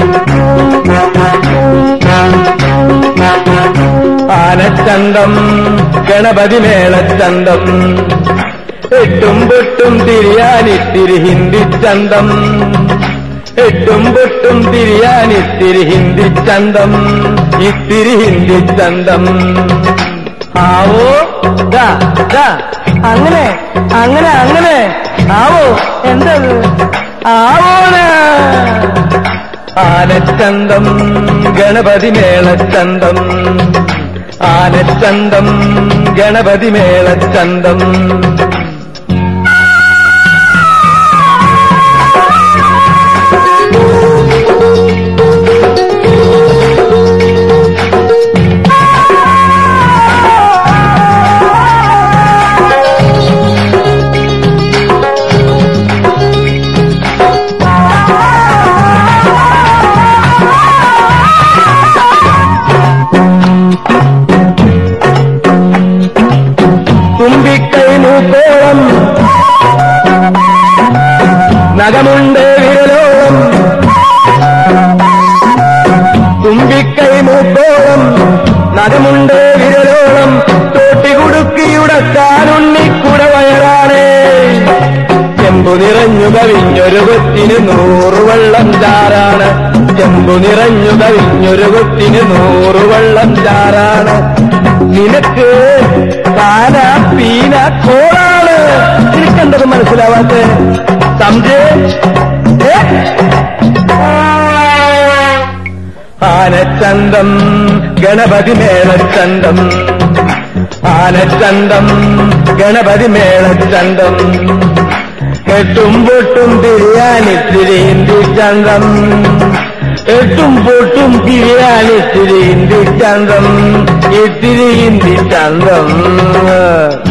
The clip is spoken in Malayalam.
ആനച്ചന്തം ഗണപതി മേളച്ചന്തം എട്ടും പൊട്ടും തിരിയാനിത്തിരി ഹിന്ദി ചന്തം എട്ടും പൊട്ടും തിരിയാനിത്തിരി ഹിന്ദി ചന്തം ഇത്തിരി ഹിന്ദി ചന്തം ആവോ ദാ ദാ അങ്ങനെ അങ്ങനെ അങ്ങനെ ആവോ എന്തത് ആവോന ആനച്ചന്തം ഗണപതി മേളച്ചന്തം ആനച്ചന്തം ഗണപതി മേളച്ചന്തം തുമ്പിക്കൈ മൂക്കോളം നഖമുണ്ട് വിരലോളം തുമ്പിക്കൈ മൂക്കോളം നഖമുണ്ട് വിരലോളം തോട്ടി കുടുക്കിയുടക്കാനുണ്ണിക്കുട വയറാണ് ചെമ്പു നിറഞ്ഞു കവിഞ്ഞൊരു കൊത്തിന് നൂറ് വെള്ളം ചാറാണ് ചെമ്പു നിറഞ്ഞു കവിഞ്ഞൊരു കൊത്തിന് നൂറ് വെള്ളം ചാറാണ് നിനക്ക് പാന പീന കോളാണ് നിനക്കെന്തത് മനസ്സിലാവാത്ത സംജയ് ഏ? ആനച്ചന്തം ഗണപതി മേളച്ചന്തം ആനച്ചന്തം ഗണപതി മേളച്ചന്തം എട്ടും പൊട്ടും തിരിയാനിത്തിരി ഹിന്ദി ചന്തം എട്ടും പൊട്ടും തിരിയാനിത്തിരി ഹിന്ദി ചന്തം ഇത്തിരി ഹിന്ദി ചന്തം